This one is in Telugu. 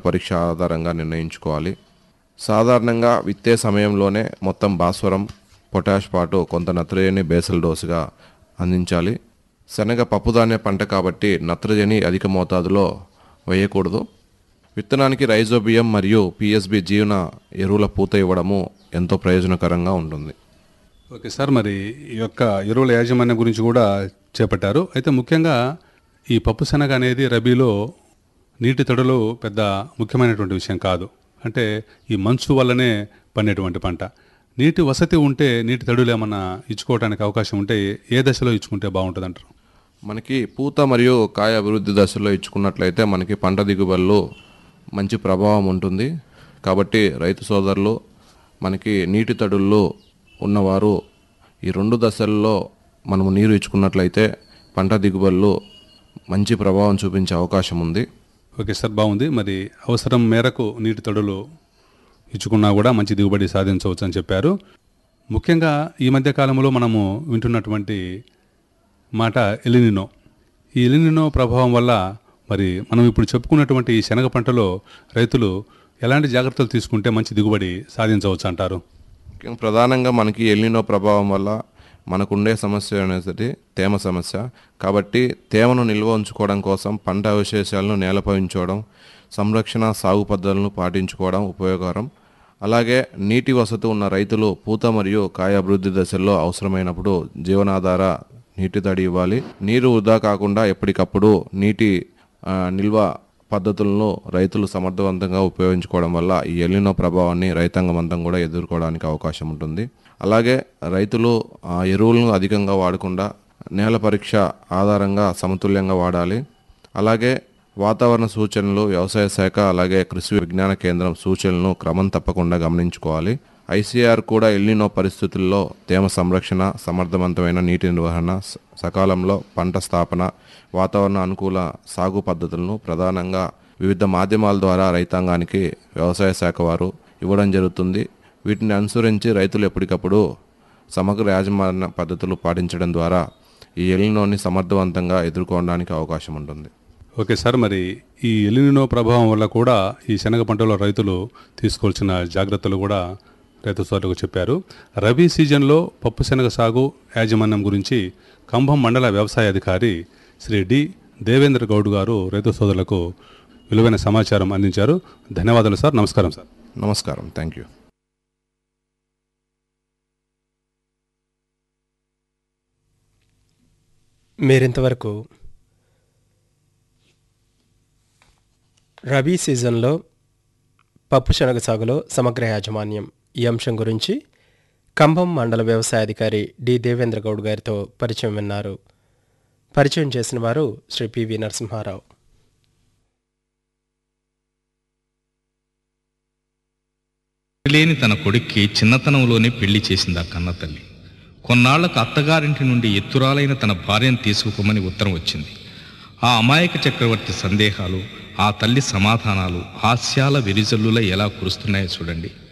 పరీక్ష ఆధారంగా నిర్ణయించుకోవాలి సాధారణంగా విత్తే సమయంలోనే మొత్తం భాస్వరం పొటాష్ పాటు కొంత నత్రజని బేసల్ డోసుగా అందించాలి శనగ పప్పుధాన్య పంట కాబట్టి నత్రజని అధిక మోతాదులో వేయకూడదు విత్తనానికి రైజోబియం మరియు పిఎస్బి జీవన ఎరువుల పూత ఇవ్వడము ఎంతో ప్రయోజనకరంగా ఉంటుంది ఓకే సార్ మరి ఈ యొక్క ఎరువుల యాజమాన్యం గురించి కూడా చేపట్టారు అయితే ముఖ్యంగా ఈ పప్పు శనగ అనేది రబీలో నీటి తడులు పెద్ద ముఖ్యమైనటువంటి విషయం కాదు అంటే ఈ మంచు వల్లనే పండేటువంటి పంట నీటి వసతి ఉంటే నీటి తడులు ఏమన్నా ఇచ్చుకోవడానికి అవకాశం ఉంటే ఏ దశలో ఇచ్చుకుంటే బాగుంటుంది అంటారు మనకి పూత మరియు కాయ అభివృద్ధి దశలో ఇచ్చుకున్నట్లయితే మనకి పంట దిగుబడులు మంచి ప్రభావం ఉంటుంది కాబట్టి రైతు సోదరులు మనకి నీటి తడుల్లో ఉన్నవారు ఈ రెండు దశల్లో మనము నీరు ఇచ్చుకున్నట్లయితే పంట దిగుబడులు మంచి ప్రభావం చూపించే అవకాశం ఉంది ఓకే సార్ బాగుంది మరి అవసరం మేరకు నీటి తడులు ఇచ్చుకున్నా కూడా మంచి దిగుబడి సాధించవచ్చు అని చెప్పారు ముఖ్యంగా ఈ మధ్య కాలంలో మనము వింటున్నటువంటి మాట ఎలినినో ఈ ఎలినినో ప్రభావం వల్ల మరి మనం ఇప్పుడు చెప్పుకున్నటువంటి ఈ శనగ పంటలో రైతులు ఎలాంటి జాగ్రత్తలు తీసుకుంటే మంచి దిగుబడి సాధించవచ్చు అంటారు ముఖ్యంగా ప్రధానంగా మనకి ఎల్నినో ప్రభావం వల్ల మనకుండే సమస్య అనేది తేమ సమస్య కాబట్టి తేమను నిల్వ ఉంచుకోవడం కోసం పంట అవశేషాలను నేలపై ఉంచుకోవడం సంరక్షణ సాగు పద్ధతులను పాటించుకోవడం ఉపయోగకరం అలాగే నీటి వసతి ఉన్న రైతులు పూత మరియు కాయ అభివృద్ధి దశల్లో అవసరమైనప్పుడు జీవనాధార నీటి తడి ఇవ్వాలి నీరు వృధా కాకుండా ఎప్పటికప్పుడు నీటి ఆ, నిల్వ పద్ధతులను రైతులు సమర్థవంతంగా ఉపయోగించుకోవడం వల్ల ఈ ఎల్లినో ప్రభావాన్ని రైతాంగం అంతా కూడా ఎదుర్కోవడానికి అవకాశం ఉంటుంది అలాగే రైతులు ఆ ఎరువులను అధికంగా వాడకుండా నేల పరీక్ష ఆధారంగా సమతుల్యంగా వాడాలి అలాగే వాతావరణ సూచనలు వ్యవసాయ శాఖ అలాగే కృషి విజ్ఞాన కేంద్రం సూచనలను క్రమం తప్పకుండా గమనించుకోవాలి ఐసీఆర్ కూడా ఎల్లినో పరిస్థితుల్లో తేమ సంరక్షణ సమర్థవంతమైన నీటి నిర్వహణ స- సకాలంలో పంట స్థాపన వాతావరణ అనుకూల సాగు పద్ధతులను ప్రధానంగా వివిధ మాధ్యమాల ద్వారా రైతాంగానికి వ్యవసాయ శాఖ వారు ఇవ్వడం జరుగుతుంది వీటిని అనుసరించి రైతులు ఎప్పటికప్పుడు సమగ్ర యాజమాన్య పద్ధతులు పాటించడం ద్వారా ఈ ఎల్లినోని సమర్థవంతంగా ఎదుర్కోవడానికి అవకాశం ఉంటుంది ఓకే సార్ మరి ఈ ఎలినినో ప్రభావం వల్ల కూడా ఈ శనగ పంటలో రైతులు తీసుకోవాల్సిన జాగ్రత్తలు కూడా రైతు సోదరులకు చెప్పారు రబీ సీజన్లో పప్పు శనగ సాగు యాజమాన్యం గురించి కంభం మండల వ్యవసాయ అధికారి శ్రీ డి దేవేంద్ర గౌడ్ గారు రైతు సోదరులకు విలువైన సమాచారం అందించారు ధన్యవాదాలు సార్ నమస్కారం సార్ నమస్కారం థ్యాంక్ యూ మీరింతవరకు రబీ సీజన్లో పప్పు శనగ సాగులో సమగ్ర యాజమాన్యం ఈ అంశం గురించి కంభం మండల వ్యవసాయ అధికారి డి దేవేంద్ర గౌడ్ గారితో పరిచయం విన్నారు పరిచయం చేసిన వారు శ్రీ పివి నరసింహారావు లేని తన కొడుక్కి చిన్నతనంలోనే పెళ్లి చేసింది ఆ కన్న తల్లి కొన్నాళ్లకు అత్తగారింటి నుండి ఎత్తురాలైన తన భార్యను తీసుకుపోమని ఉత్తరం వచ్చింది ఆ అమాయక చక్రవర్తి సందేహాలు ఆ తల్లి సమాధానాలు హాస్యాల విరిజల్లుల ఎలా కురుస్తున్నాయో చూడండి